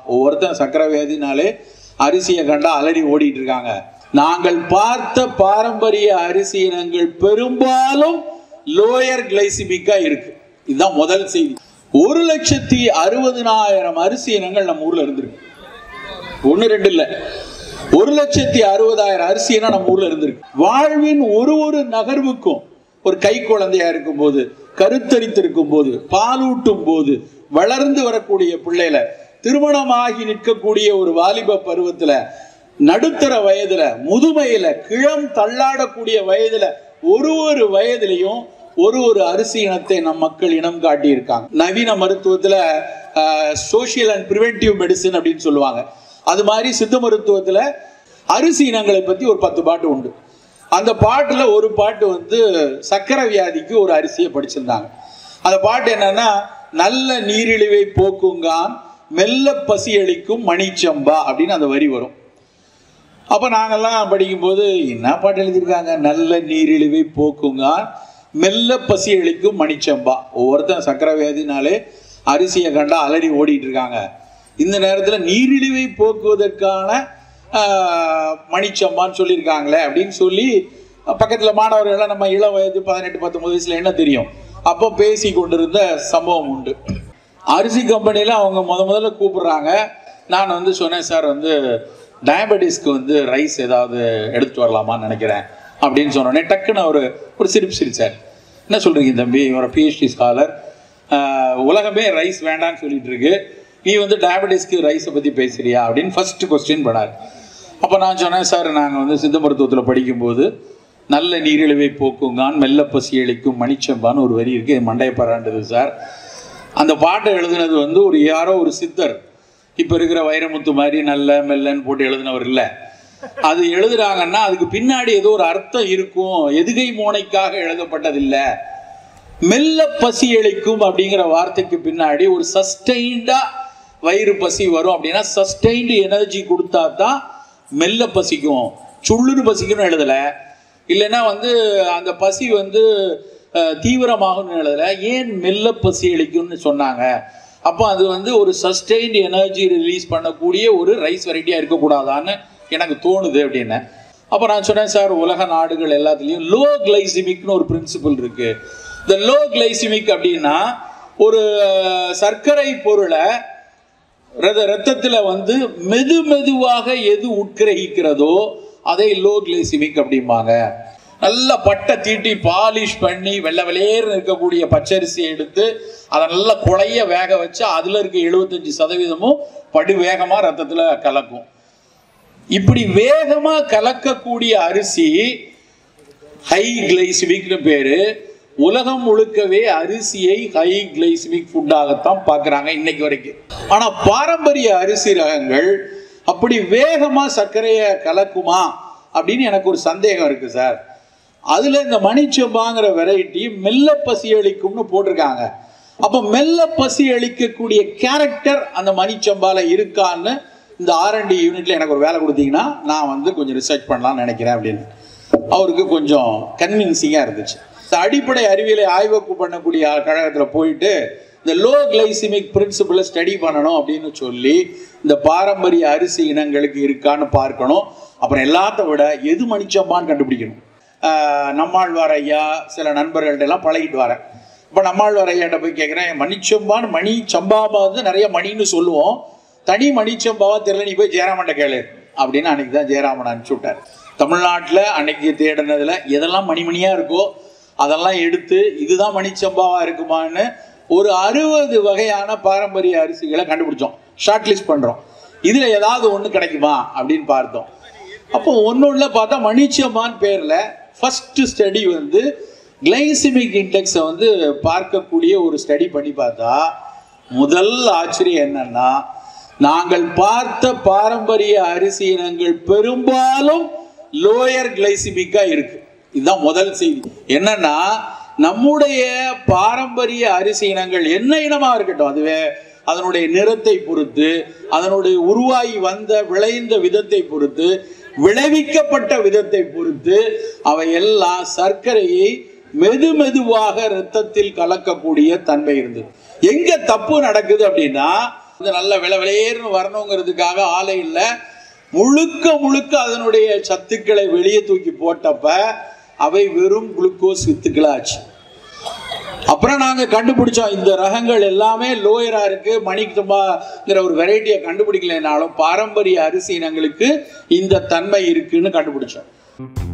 ஒவ்வொருத்தன் சக்கரை வியாதினாலே அரிசியை கண்டா அலறி ஓடிட்டு இருக்காங்க நாங்கள் பார்த்த பாரம்பரிய அரிசி இனங்கள் பெரும்பாலும் லோயர் கிளைசிமிக்கா இருக்கு இதுதான் முதல் செய்தி ஒரு லட்சத்தி அறுபதினாயிரம் அரிசி இனங்கள் நம்ம ஊர்ல இருந்திருக்கு ஒன்று ரெண்டு இல்லை ஒரு லட்சத்தி அறுபதாயிரம் அரிசி இனம் நம்ம ஊர்ல இருந்திருக்கு வாழ்வின் ஒரு ஒரு நகர்வுக்கும் ஒரு கை குழந்தையா இருக்கும் போது கருத்தரித்திருக்கும் போது பாலூட்டும் போது வளர்ந்து வரக்கூடிய பிள்ளையில திருமணமாகி நிற்கக்கூடிய ஒரு வாலிப பருவத்துல நடுத்தர வயதுல முதுமையில கிழம் தள்ளாடக்கூடிய வயதுல ஒரு ஒரு வயதிலையும் ஒரு ஒரு அரிசி இனத்தை நம் மக்கள் இனம் காட்டியிருக்காங்க நவீன மருத்துவத்துல சோஷியல் அண்ட் பிரிவென்டிவ் மெடிசின் அப்படின்னு சொல்லுவாங்க அது மாதிரி சித்த மருத்துவத்துல அரிசி இனங்களை பத்தி ஒரு பத்து பாட்டு உண்டு அந்த பாட்டுல ஒரு பாட்டு வந்து சக்கரை வியாதிக்கு ஒரு அரிசியை படிச்சிருந்தாங்க அந்த பாட்டு என்னன்னா நல்ல நீரிழிவை போக்குங்கான் மெல்ல பசி அளிக்கும் மணிச்சம்பா அப்படின்னு அந்த வரி வரும் அப்போ நாங்கெல்லாம் படிக்கும்போது என்ன பாட்டு எழுதியிருக்காங்க நல்ல நீரிழிவை போக்குங்கான் மெல்ல பசி அளிக்கும் மணிச்சம்பா ஒவ்வொருத்தன் சக்கரை வியாதினாலே அரிசியை கண்டா அலறி ஓடிட்டு இருக்காங்க இந்த நேரத்தில் நீரிழிவை போக்குவதற்கான ஆஹ், மணிச்சம்பான்னு சொல்லியிருக்காங்களே அப்படின்னு சொல்லி பக்கத்தில் மாணவர்கள்லாம் நம்ம இளம் வயது பதினெட்டு பத்தொன்பது வயசுல என்ன தெரியும் அப்போ பேசி கொண்டிருந்த சம்பவம் உண்டு அரிசி கம்பெனியில் அவங்க முத முதல்ல கூப்பிடுறாங்க நான் வந்து சொன்னேன் சார் வந்து டயபெட்டிஸ்க்கு வந்து ரைஸ் ஏதாவது எடுத்துட்டு வரலாமான்னு நினைக்கிறேன் அப்படின்னு சொன்னோடனே டக்குன்னு ஒரு ஒரு சிரிப்பு சிரிச்சார் என்ன சொல்கிறீங்க தம்பி ஒரு பிஹெச்டி ஸ்காலர் உலகமே ரைஸ் வேண்டாம்னு சொல்லிட்டு இருக்கு நீ வந்து டயபெட்டிஸ்க்கு ரைஸை பற்றி பேசுறியா அப்படின்னு ஃபர்ஸ்ட் கொஸ்டின் பண்ணார் அப்போ நான் சொன்னேன் சார் நாங்கள் வந்து சித்த மருத்துவத்தில் படிக்கும்போது நல்ல நீரிழிவை போக்குங்கான் மெல்ல பசி அளிக்கும் மணிச்சம்பான்னு ஒரு வரி இருக்கு இது மண்டைய பராண்டது சார் அந்த பாட்டை எழுதுனது வந்து ஒரு யாரோ ஒரு சித்தர் இப்போ இருக்கிற வைரமுத்து மாதிரி நல்ல மெல்லன்னு போட்டு எழுதினவர் இல்லை அது எழுதுறாங்கன்னா அதுக்கு பின்னாடி ஏதோ ஒரு அர்த்தம் இருக்கும் எதுகை மோனைக்காக எழுதப்பட்டதில்லை மெல்ல பசி அளிக்கும் அப்படிங்கிற வார்த்தைக்கு பின்னாடி ஒரு சஸ்டைண்டா வயிறு பசி வரும் அப்படின்னா சஸ்டைன்டு எனர்ஜி கொடுத்தா தான் மெல்ல பசிக்கும் சுள்ளுன்னு பசிக்கும்னு எழுதல இல்லைன்னா வந்து அந்த பசி வந்து அஹ், தீவிரமாகும்னு எழுதல ஏன் மெல்ல பசி அளிக்கும்னு சொன்னாங்க அப்போ அது வந்து ஒரு சஸ்டைன்டு எனர்ஜி ரிலீஸ் பண்ணக்கூடிய ஒரு ரைஸ் வெரைட்டியாக இருக்கக்கூடாதான்னு எனக்கு தோணுது அப்படின்னு அப்போ நான் சொன்னேன் சார் உலக நாடுகள் எல்லாத்துலேயும் லோ கிளைசிமிக்னு ஒரு பிரின்சிபல் இருக்கு இந்த லோ கிளைசிமிக் அப்படின்னா ஒரு அஹ், சர்க்கரை பொருளை ரத ரத்தத்தில் வந்து மெது மெதுவாக எது உட்கிரகிக்கிறதோ அதை லோ கிளைசிமிக் அப்படிம்பாங்க நல்ல பட்டை தீட்டி பாலிஷ் பண்ணி வெள்ளை வெளியேறு இருக்கக்கூடிய பச்சரிசியை எடுத்து அதை நல்லா குழைய வேக வச்சு அதில் இருக்க எழுபத்தஞ்சு சதவீதமும் படு வேகமாக ரத்தத்தில் கலக்கும் இப்படி வேகமா கலக்கக்கூடிய அரிசி ஹை கிளைசிமிக்னு பேரு உலகம் முழுக்கவே அரிசியை ஹை கிளைசிமிக் ஃபுட்டாகத்தான் பார்க்குறாங்க இன்னைக்கு வரைக்கும் ஆனா பாரம்பரிய அரிசி ரகங்கள் அப்படி வேகமா சர்க்கரையை கலக்குமா அப்படின்னு எனக்கு ஒரு சந்தேகம் இருக்கு சார் அதுல இந்த மணிச்சம்பாங்கிற வெரைட்டி மெல்ல பசி அளிக்கும்னு போட்டிருக்காங்க அப்போ மெல்ல பசி அளிக்கக்கூடிய கேரக்டர் அந்த மணிச்சம்பால இருக்கான்னு இந்த ஆர்என்டி யூனிட்ல எனக்கு ஒரு வேலை கொடுத்தீங்கன்னா நான் வந்து கொஞ்சம் ரிசர்ச் பண்ணலாம்னு நினைக்கிறேன் அப்படின்னு அவருக்கு கொஞ்சம் கன்வின்சிங்காக இருந்துச்சு இந்த அடிப்படை அறிவியலை ஆய்வுக்கு பண்ணக்கூடிய கழகத்தில் போயிட்டு இந்த லோ கிளைசிமிக் பிரின்சிபலை ஸ்டடி பண்ணணும் அப்படின்னு சொல்லி இந்த பாரம்பரிய அரிசி இனங்களுக்கு இருக்கான்னு பார்க்கணும் அப்புறம் எல்லாத்த விட எது மணிச்சம்பான்னு கண்டுபிடிக்கணும் ஆஹ் நம்மாழ்வார் ஐயா சில நண்பர்கள்ட்ட எல்லாம் பழகிட்டு வரேன் இப்போ நம்மாழ்வார் ஐயாட்ட போய் கேட்குறேன் மணிச்சம்பான் மணி சம்பாபா வந்து நிறைய மணின்னு சொல்லுவோம் தனி மணிச்சம்பாவா தெரியல நீ போய் ஜெயராமன்ட்ட கேளு அப்படின்னு அன்னைக்கு தான் ஜெயராமன் அனுப்பிச்சு விட்டார் தமிழ்நாட்டில் அன்னைக்கு தேடினதுல எதெல்லாம் மணிமணியாக இருக்கோ அதெல்லாம் எடுத்து இதுதான் மணிச்சம்பாவா இருக்குமான்னு ஒரு அறுபது வகையான பாரம்பரிய அரிசிகளை கண்டுபிடிச்சோம் ஷார்ட் லிஸ்ட் பண்ணுறோம் இதில் ஏதாவது ஒன்று கிடைக்குமா அப்படின்னு பார்த்தோம் அப்போ ஒன்று பார்த்தா மணிச்சம்மான் பேரில் ஃபர்ஸ்ட் ஸ்டடி வந்து கிளைசிமிக் இண்டெக்ஸை வந்து பார்க்கக்கூடிய ஒரு ஸ்டடி பண்ணி பார்த்தா முதல் ஆச்சரியம் என்னன்னா நாங்கள் பார்த்த பாரம்பரிய அரிசி இனங்கள் பெரும்பாலும் லோயர் கிளைசிமிக்கா இருக்கு இதுதான் முதல் செய்தி என்னன்னா நம்முடைய பாரம்பரிய அரிசி இனங்கள் என்ன இனமா இருக்கட்டும் அதுவே அதனுடைய நிறத்தை பொறுத்து அதனுடைய உருவாகி வந்த விளைந்த விதத்தை பொறுத்து விளைவிக்கப்பட்ட விதத்தை பொறுத்து அவை எல்லாம் சர்க்கரையை மெது மெதுவாக இரத்தத்தில் கலக்கக்கூடிய தன்மை இருந்தது எங்க தப்பு நடக்குது அப்படின்னா இது நல்ல விலை விலையேறுன்னு வரணுங்கிறதுக்காக ஆலை இல்லை முழுக்க முழுக்க அதனுடைய சத்துக்களை வெளியே தூக்கி போட்டப்ப அவை வெறும் குளுக்கோஸ் வித்துக்களாச்சு அப்புறம் நாங்க கண்டுபிடிச்சோம் இந்த ரகங்கள் எல்லாமே லோயரா இருக்கு மணிக்குமாங்கிற ஒரு வெரைட்டியை கண்டுபிடிக்கலைனாலும் பாரம்பரிய அரிசி இனங்களுக்கு இந்த தன்மை இருக்குன்னு கண்டுபிடிச்சோம்